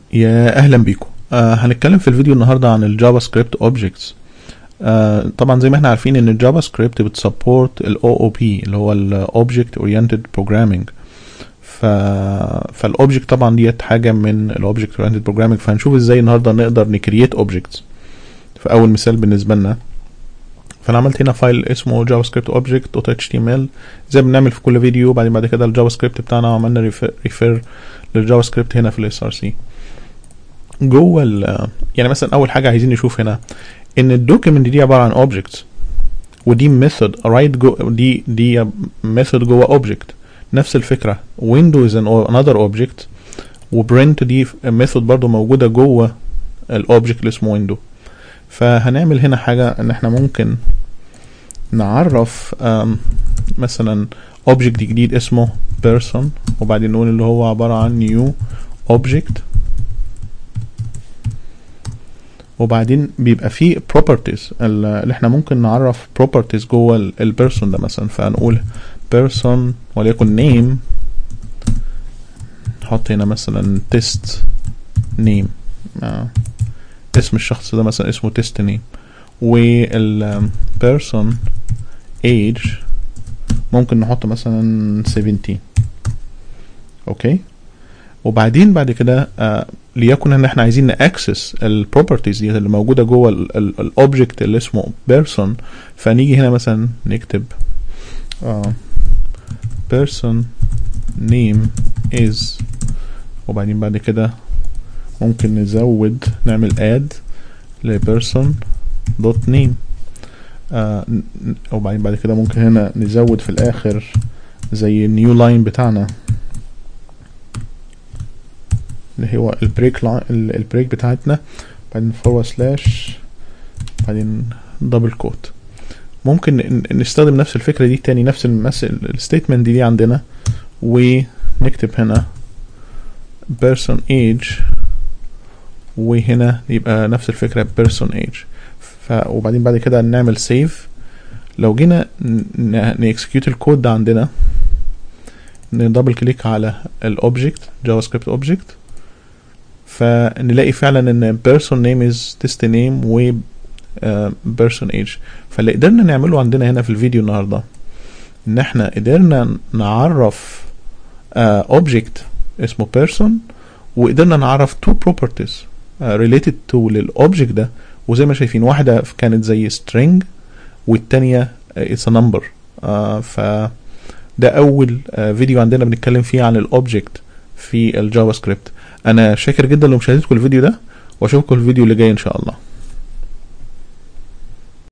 يا اهلا بيكم آه هنتكلم في الفيديو النهارده عن الجافا سكريبت اوبجكتس آه طبعا زي ما احنا عارفين ان الجافا سكريبت بتسبورت الاو او بي اللي هو الاوبجكت اورينتد بروجرامينج ف فالاوبجكت طبعا ديت حاجه من الاوبجكت اورينتد بروجرامينج فهنشوف ازاي النهارده نقدر نكريت اوبجكتس في اول مثال بالنسبه لنا فانا عملت هنا فايل اسمه جافا سكريبت اوبجكت دوت اتش تي ام ال زي ما بنعمل في كل فيديو بعدين بعد كده الجافا سكريبت بتاعنا عملنا ريفير للجافا سكريبت هنا في الاس ار سي جوه ال يعني مثلا اول حاجه عايزين نشوف هنا ان الدوكيمنت دي عباره عن اوبجكت ودي ميثود رايت جو دي دي ميثود جوه اوبجكت نفس الفكره ويندو از انذر اوبجكت وبرنت دي ميثود برضو موجوده جوه الاوبجكت اللي اسمه ويندو فهنعمل هنا حاجه ان احنا ممكن نعرف مثلا اوبجكت جديد اسمه person وبعدين نقول اللي هو عباره عن new object وبعدين بيبقى فيه properties اللي احنا ممكن نعرف properties جوه البيرسون ده مثلا فهنقول person وليكن name نحط هنا مثلا test name آه. اسم الشخص ده مثلا اسمه test name وال person age ممكن نحط مثلا 17 اوكي وبعدين بعد كده آه ليكن ان احنا عايزين ناكسس البروبرتيز دي اللي موجوده جوه الاوبجكت اللي اسمه بيرسون فنيجي هنا مثلا نكتب آه person name is وبعدين بعد كده ممكن نزود نعمل add لبيرسون دوت name آه وبعدين بعد كده ممكن هنا نزود في الاخر زي النيو لاين بتاعنا اللي هو البريك لاين البريك بتاعتنا بعدين فورورد سلاش بعدين دبل كوت ممكن نستخدم نفس الفكرة دي تاني نفس الستيتمنت دي, دي عندنا ونكتب هنا person age وهنا يبقى نفس الفكرة person age ف وبعدين بعد كده نعمل سيف لو جينا نكسكيوت الكود ده عندنا ندبل كليك على الاوبجكت جافا سكريبت اوبجكت فنلاقي فعلا ان person name is test name و uh, person age فاللي قدرنا نعمله عندنا هنا في الفيديو النهارده ان احنا قدرنا نعرف uh, object اسمه person وقدرنا نعرف two properties uh, related to للاوبجكت ده وزي ما شايفين واحده كانت زي string والتانية it's a number uh, ف ده اول uh, فيديو عندنا بنتكلم فيه عن الاوبجكت في الجافا سكريبت انا شاكر جدا لمشاهدتكم الفيديو ده واشوفكم الفيديو اللي جاي ان شاء الله